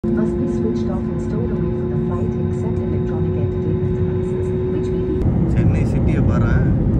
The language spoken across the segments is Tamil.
must be switched off and stowed away from the flight except electronic entertainment devices, which may be Chennai சிட்டியை பாரு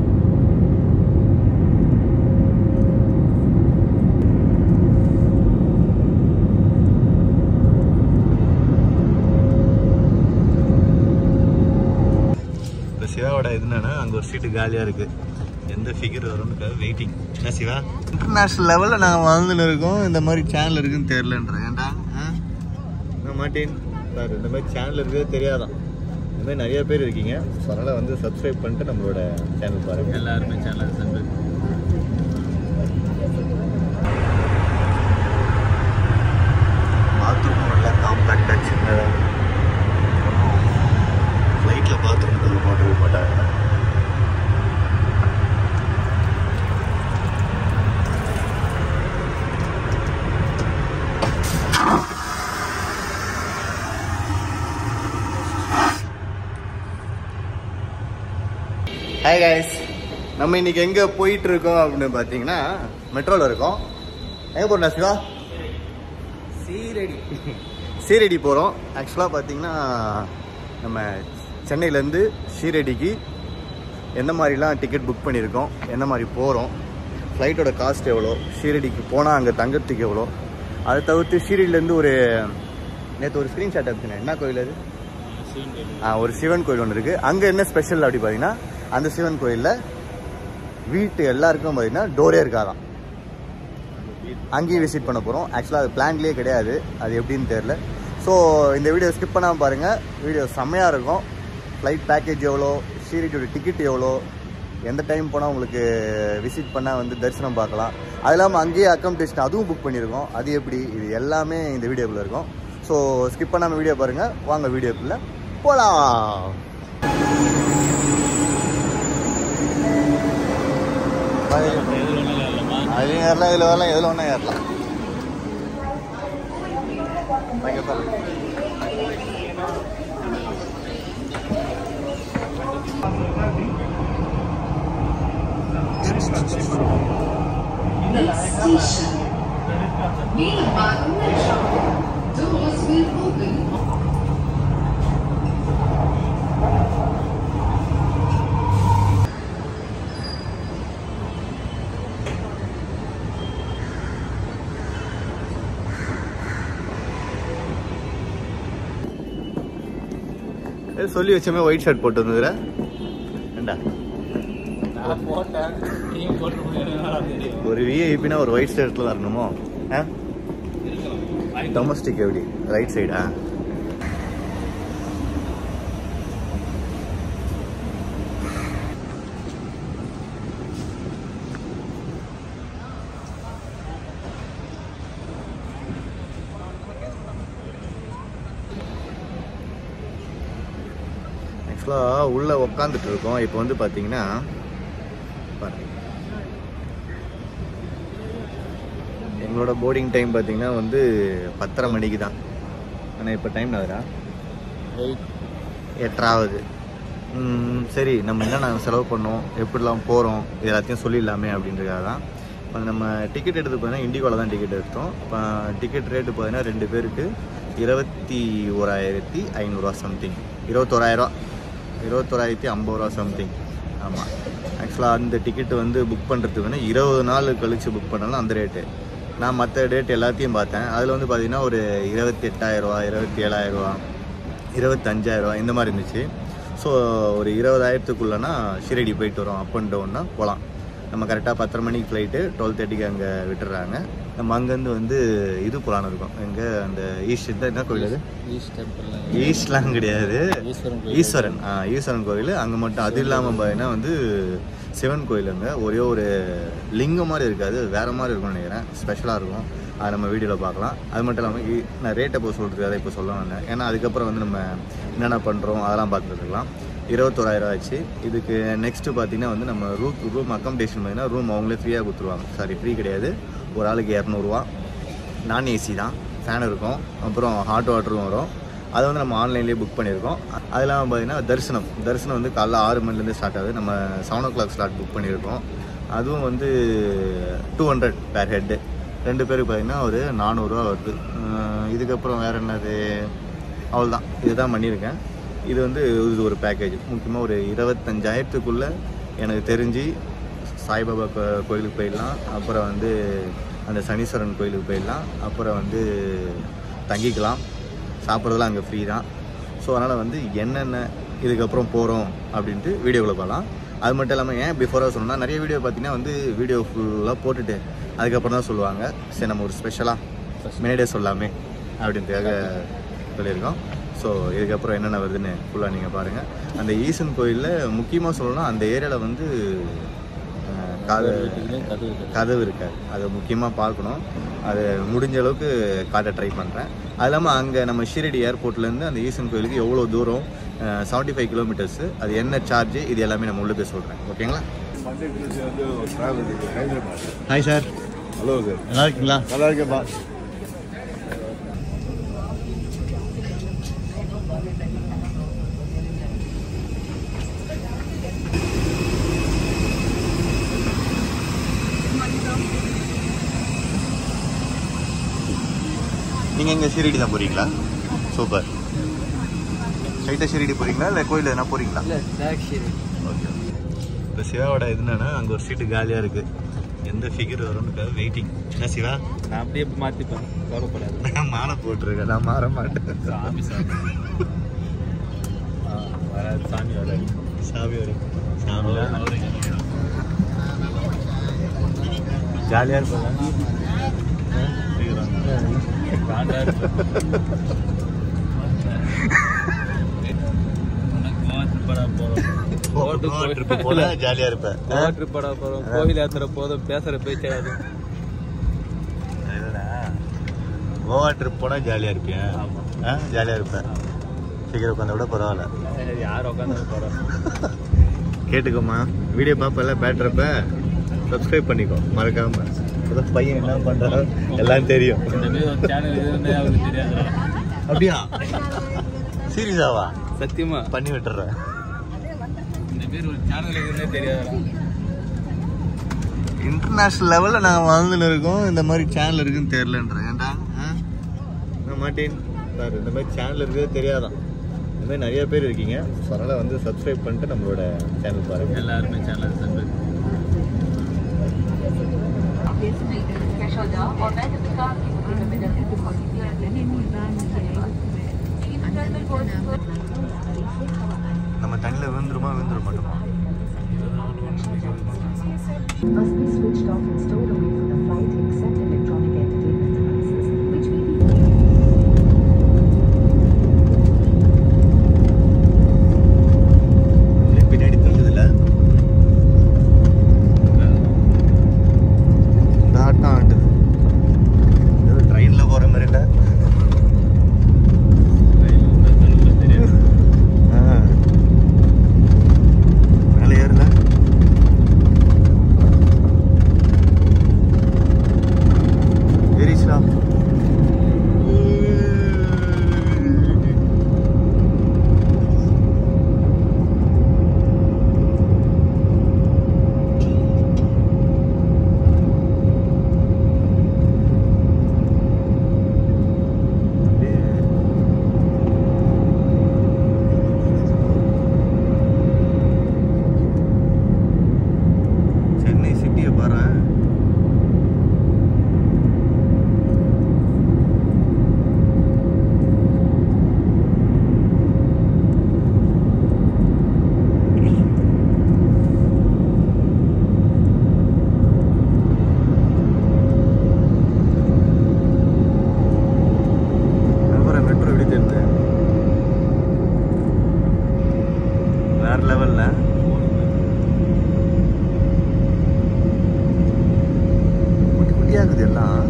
இப்போ சிவாவோட இது என்னன்னா அங்கே ஒரு சீட்டு காலியாக இருக்கு எந்த ஃபிகர் வரும்னு வெயிட்டிங் என்ன சிவா இன்டர்நேஷ்னல் லெவலில் நாங்கள் வாழ்ந்துன்னு இருக்கோம் இந்த மாதிரி சேனல் இருக்குன்னு தெரிலன்ற ஏன்டா ஆ? நான் மாட்டேன் சார் இந்த மாதிரி சேனல் இருக்கிறது தெரியாதான் இந்த மாதிரி நிறைய பேர் இருக்கீங்க ஸோ அதனால் வந்து சப்ஸ்கிரைப் பண்ணிட்டு நம்மளோட சேனல் பாருங்கள் எல்லாருமே சேனல் சென்று பாத்ரூம் நல்லா காம்பேக்டாக சின்னதாக ஃப்ளைட்டில் பாத்ரூம் கல் போட்டுக்க மாட்டாங்க ஹாய் guys நம்ம இன்னைக்கு எங்கே போயிட்டு இருக்கோம் அப்படின்னு பார்த்தீங்கன்னா மெட்ரோவில் இருக்கோம் எங்கே போகிறோம் சிவா சீரடி சீரடி போகிறோம் ஆக்சுவலாக பார்த்தீங்கன்னா நம்ம சென்னையிலேருந்து ஷீரடிக்கு எந்த மாதிரிலாம் டிக்கெட் புக் பண்ணியிருக்கோம் எந்த மாதிரி போகிறோம் ஃப்ளைட்டோட காஸ்ட் எவ்வளோ ஷீரடிக்கு போனால் அங்கே தங்கறதுக்கு எவ்வளோ அதை தவிர்த்து ஷீரடியிலேருந்து ஒரு நேற்று ஒரு ஸ்க்ரீன்ஷாட் எடுத்துனேன் என்ன கோயில் அது ஆ, ஒரு சிவன் கோயில் ஒன்று இருக்குது அங்கே என்ன ஸ்பெஷல் அப்படி பார்த்தீங்கன்னா அந்த சிவன் கோயிலில் வீட்டு எல்லாருக்கும் பார்த்தீங்கன்னா டோரே இருக்காதான் அங்கேயும் விசிட் பண்ண போகிறோம் ஆக்சுவலாக அது பிளான்லேயே கிடையாது அது எப்படின்னு தெரில ஸோ இந்த வீடியோ ஸ்கிப் பண்ணாமல் பாருங்கள் வீடியோ செம்மையாக இருக்கும் ஃப்ளைட் பேக்கேஜ் எவ்வளோ ஷீரிட்டோட டிக்கெட் எவ்வளோ எந்த டைம் போனால் உங்களுக்கு விசிட் பண்ணால் வந்து தரிசனம் பார்க்கலாம் அது இல்லாமல் அங்கேயே அக்கமடேஷன் அதுவும் புக் பண்ணியிருக்கோம் அது எப்படி இது எல்லாமே இந்த வீடியோக்குள்ளே இருக்கும் ஸோ ஸ்கிப் பண்ணாமல் வீடியோ பாருங்கள் வாங்க வீடியோக்குள்ளே போகலாம் அதுலேயும் ஏறலாம் இதில் வரலாம் எதில் ஒன்றா ஏறலாம் okay sir Next station. Meanwhile, Metro. Doors will open. ஏய், சொல்லி வச்சமே ஒயிட் ஷர்ட் போட்டு வந்துடுற ஏண்டா நான் போட்டேன் நீங்க போட்டு முடியாது தெரியும் ஒரு விஐபினா ஒரு ஒயிட் ஷர்ட்டில் வரணுமோ ஆ டொமஸ்டிக் எப்படி ரைட் சைடா ஆக்சுவலாக உள்ளே உக்காந்துட்டு இருக்கோம் இப்போ வந்து பார்த்தீங்கன்னா பாருங்க எங்களோட போர்டிங் டைம் பார்த்தீங்கன்னா வந்து பத்தரை மணிக்கு தான் ஆனால் இப்போ டைம் ஆகுதா எட்டராவது ம், சரி நம்ம என்ன நாங்கள் செலவு பண்ணோம் எப்படிலாம் போகிறோம் இது எல்லாத்தையும் சொல்லிடலாமே அப்படின்றதுக்காக தான் இப்போ நம்ம டிக்கெட் எடுத்து பார்த்தீங்கன்னா இண்டிகோவில் தான் டிக்கெட் எடுத்தோம் இப்போ டிக்கெட் ரேட்டு பார்த்தீங்கன்னா ரெண்டு பேருக்கு இருபத்தி ஓராயிரத்தி ஐநூறுரூவா சம்திங் இருபத்தோராயிரரூவா இருபத்தோராயிரத்தி ஐம்பது ரூபா சம்திங் ஆமாம் ஆக்சுவலாக அந்த டிக்கெட் வந்து புக் பண்ணுறதுக்கு வந்து இருபது நாள் கழித்து புக் பண்ணாலும் அந்த ரேட்டு நான் மற்ற டேட் எல்லாத்தையும் பார்த்தேன் அதில் வந்து பார்த்தீங்கன்னா ஒரு இருபத்தி எட்டாயிரரூவா இருபத்தி ஏழாயிரரூவா இருபத்தஞ்சாயிரரூவா இந்த மாதிரி இருந்துச்சு ஸோ ஒரு இருபதாயிரத்துக்குள்ளனா ஷிரடி போயிட்டு வரோம் அப் அண்ட் டவுன்னா போகலாம் நம்ம கரெக்டாக பத்தரை மணிக்கு ஃப்ளைட்டு டுவெல் தேர்ட்டிக்கு அங்கே விட்டுறாங்க நம்ம அங்கேருந்து வந்து இது போகலான்னு இருக்கோம் எங்கே அந்த ஈஸ்ட் தான் என்ன கோயில் அது ஈஸ்ட் டெம்பிள் ஈஸ்ட்லாம் கிடையாது ஈஸ்வரன் கோயில். ஈஸ்வரன் ஆ ஈஸ்வரன் கோயில் அங்கே மட்டும் அது இல்லாமல் பார்த்தீங்கன்னா வந்து சிவன் கோயில் அங்கே ஒரே ஒரு லிங்கம் மாதிரி இருக்காது அது வேற மாதிரி இருக்கும்னு நினைக்கிறேன் ஸ்பெஷலாக இருக்கும் அதை நம்ம வீடியோவில் பார்க்கலாம் அது மட்டும் இல்லாமல் இ- நான் ரேட்டை இப்போ சொல்கிறது அதை இப்போ சொல்ல வந்தேன் ஏன்னா அதுக்கப்புறம் வந்து நம்ம என்னென்ன பண்ணுறோம் அதெல்லாம் பார்த்துக்கலாம் இருபத்தோராயிரம் ஆச்சு இதுக்கு நெக்ஸ்ட்டு பார்த்தீங்கன்னா வந்து நம்ம ரூம் ரூம் அக்கமடேஷன் பார்த்தீங்கன்னா ரூம் அவங்களே ஃப்ரீயாக கொடுத்துருவாங்க சாரி ஃப்ரீ கிடையாது ஒரு ஆளுக்கு இரநூறுவா நான் ஏசி தான் ஃபேன் இருக்கும் அப்புறம் ஹாட் வாட்டரும் வரும் அதை வந்து நம்ம ஆன்லைன்லேயே புக் பண்ணியிருக்கோம் அது இல்லாமல் பார்த்தீங்கன்னா தரிசனம் தரிசனம் வந்து காலைல ஆறு மணிலேருந்து ஸ்டார்ட் ஆகுது நம்ம seven o'clock slot book பண்ணியிருக்கோம் அதுவும் வந்து டூ ஹண்ட்ரட் பேர் ஹெட்டு ரெண்டு பேருக்கு பார்த்தீங்கன்னா ஒரு நானூறுரூவா வருது அஹ் இதுக்கப்புறம் வேறு என்னது அவ்வளோதான் இதுதான் பண்ணியிருக்கேன் இது வந்து இது ஒரு பேக்கேஜ் முக்கியமாக ஒரு இருபத்தஞ்சாயிரத்துக்குள்ளே எனக்கு தெரிஞ்சு சாய்பாபா கோ- கோயிலுக்கு போயிடலாம் அப்புறம் வந்து அந்த சனீஸ்வரன் கோயிலுக்கு போயிடலாம் அப்புறம் வந்து தங்கிக்கலாம் சாப்பிட்றதுலாம் அங்கே ஃப்ரீ தான் ஸோ அதனால் வந்து என்னென்ன இதுக்கப்புறம் போகிறோம் அப்படின்ட்டு வீடியோக்குள்ளே பார்க்கலாம் அது மட்டும் இல்லாமல் ஏன் பிஃபோராக சொல்லணும்னா நிறைய வீடியோ பார்த்தீங்கன்னா வந்து வீடியோ ஃபுல்லாக போட்டுட்டு அதுக்கப்புறம் தான் சொல்லுவாங்க சரி நம்ம ஒரு ஸ்பெஷலாக முன்னாடியே சொல்லாமே அப்படின்றதுக்காக சொல்லியிருக்கோம் ஸோ இதுக்கப்புறம் என்னென்ன வருதுன்னு ஃபுல்லாக நீங்கள் பாருங்கள் அந்த ஈசன் கோயிலில் முக்கியமாக சொல்லணும்னா அந்த ஏரியாவில் வந்து அஹ், காது கதவு கதவு இருக்காது அதை முக்கியமாக பார்க்கணும் அது முடிஞ்ச அளவுக்கு காட்ட ட்ரை பண்ணுறேன் அது இல்லாமல் அங்கே நம்ம ஷீரடி ஏர்போர்ட்லேருந்து அந்த ஈசன் கோயிலுக்கு எவ்வளோ தூரம் செவன்ட்டி ஃபைவ் கிலோமீட்டர்ஸு அது என்ன சார்ஜ் இது எல்லாமே நம்ம உள்ளே சொல்கிறேன் ஓகேங்களா ஹாய் சார் ஹலோ சார் நல்லா இருக்கீங்களா நல்லா இருக்கேன்ப்பா நீங்கள் எங்கே ஷீரடி தான் போகிறீங்களா சூப்பர் ஸ்ட்ரைட்டாக ஷீரடி போகிறீங்களா இல்லை கோயில் எதனா போகிறீங்களா இல்லை டாக்ஸி ஓகே இப்போ சிவாவோட இது என்னன்னா அங்கே ஒரு சீட்டு காலியாக இருக்குது எந்த ஃபிகர் வரும்னு வெயிட்டிங் என்ன சிவா நான் அப்படியே மாற்றிப்பேன் கவலைப்படாது நான் மாலை போட்டிருக்கேன் நான் மாற மாட்டேன் சாமி சாமி ஆ, வராது சாமி வராது சாமி வரும் சாமி ஜாலியாக இருப்பாங்க காண்டா இருக்கு. உனக்கு கோவா ட்ரிப்படா போறோம் ட்ரிப்பு போல ஜாலியாக இருப்பேன் கோவா ட்ரிப்படா போறோம் கோவில் ஏத்துற போதும் பேசுற பேச்சே அது இல்லைடா. கோவா ட்ரிப் போனால் ஜாலியாக இருப்பியா ஆமா. ஆ ஜாலியாக இருப்பேன் சீக்கிரம் உட்காந்த விட பரவாயில்ல யார் உட்காந்து போறோம் கேட்டுக்கோமா வீடியோ பார்ப்பல பேட்டுறப்ப சப்ஸ்கிரைப் பண்ணிக்கோ மறக்காம அதான் பையன் என்ன பண்ணுறான் எல்லாம் தெரியும் இந்த மாதிரி ஒரு சேனல் இதுன்னு அவருக்கு தெரியாதுடா அப்படியா சீரியஸாவா சத்தியமா பண்ணி விட்டுறேன் இந்த பேர் ஒரு சேனல் இதுன்னே தெரியாதுடா இன்டர்நேஷ்னல் லெவலில் நாங்கள் வாழ்ந்துன்னு இருக்கோம் இந்த மாதிரி சேனல் இருக்குன்னு தெரிலன்றேன் ஏன்டா ஆ? நான் மாட்டேன் சார் இந்த மாதிரி சேனல் இருக்கிறது தெரியாதான் இந்த மாதிரி நிறைய பேர் இருக்கீங்க ஸோ அதனால் வந்து சப்ஸ்கிரைப் பண்ணிட்டு நம்மளோட சேனல் பாருங்கள் எல்லாருமே சேனல் சப்ஸ்கிரைப் நம்ம தண்ணியில் விழுந்துருமா விழுந்துட மாட்டோமா must be switched off and stowed away from the flight except electronic entertainment devices, which may be அப்படியே பின்னாடி தள்ளுதுல இந்த ஆட்டம் ஆட்டுது ஏதோ ட்ரெயினில் போகிற மாதிரில தெரியாது ஆ மேலே ஏறல ஏறிச்சுடா சென்னை சிட்டியை பாரு அப்புறம் மெட்ரோ எப்படி தெரியுது வேற லெவல்ல குட்டி குட்டியா இருக்குது எல்லாம்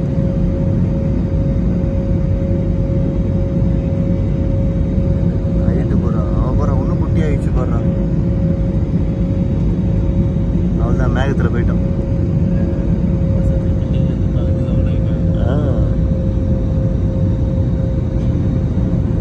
ஹைட்டு போகிறான் அப்புறம் இன்னும் குட்டியாகிடுச்சு போடுறான் அவ்வளோதான் மேகத்தில் போயிட்டோம் ஆ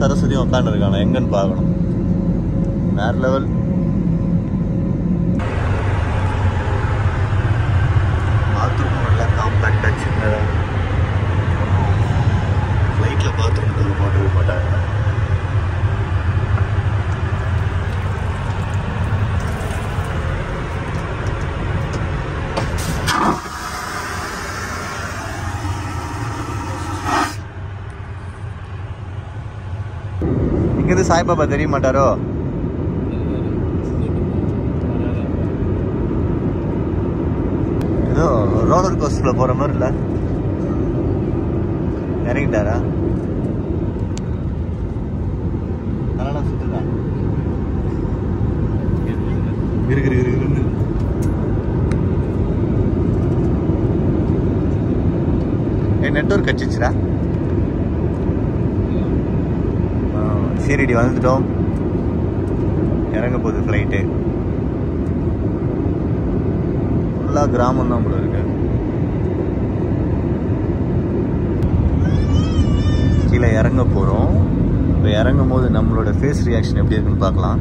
சரஸ்வதியும் உட்காந்துருக்காங்க எங்கன்னு பார்க்கணும் வேற லெவல் பாத்ரூம் நல்லா காம்பேக்டாக சின்னதாக ஃப்ளைட்டில் பாத்ரூம் தூக்க போட்டுக்க மாட்டாங்க இங்கேருந்து சாய்பாபா தெரிய மாட்டாரோ ஏதோ ரோலர் கோஸ்டர்ல போற மாதிரி இல்ல இறங்கிட்டாரா நல்லா சுத்துதா இருக்கு இருக்கு இருக்கு என் நெட்ஒர்க் கச்சிச்சுடா ஷீரடி வந்துட்டோம் இறங்க போகுது ஃப்ளைட்டு ஃபுல்லாக கிராமம் தான் போல இருக்கு கீழே இறங்க போகிறோம் இப்போ இறங்கும் போது நம்மளோட ஃபேஸ் ரியாக்ஷன் எப்படி இருக்குன்னு பார்க்கலாம்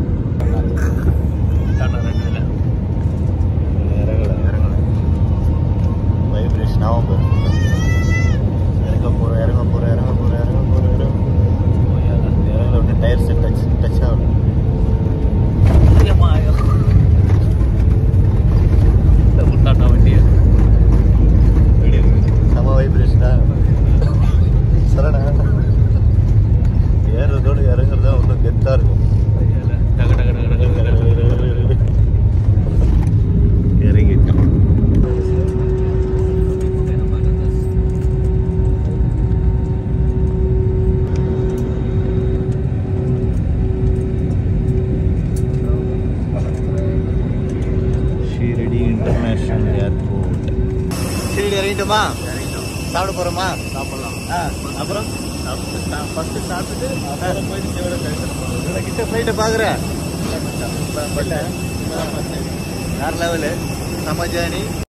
இறங்கல இறங்கல வைப்ரேஷன் ஆகும் பாரு. இறங்க போகிறோம் இறங்க போகிறோம் இறங்க போகிறோம் இறங்க போகிறோம் இறங்க இறங்க விட்டு டயர் செட் டச் டச் ஆகும் செம வைப்ரேஷனா சரணா ஏறுறதோட இறங்குறது தான் ஒன்றும் கெத்தாக இருக்கும் இறங்கிட்டோம் ஷீரடி இன்டர்நேஷனல் ஏர்போர்ட் ஷீரடி இறங்கிட்டோமா சாப்பிட போகிறோமா சாப்பிடலாம் ஆ அப்புறம் ஃபர்ஸ்ட் சாப்பிட்டுட்டு அப்புறம் போயிட்டு சிவட தரிசனம் கிட்ட ஃப்ளைட்டை பார்க்குறேன் பண்ணலாம் வேறு லெவலு நம்ம ஜேர்னி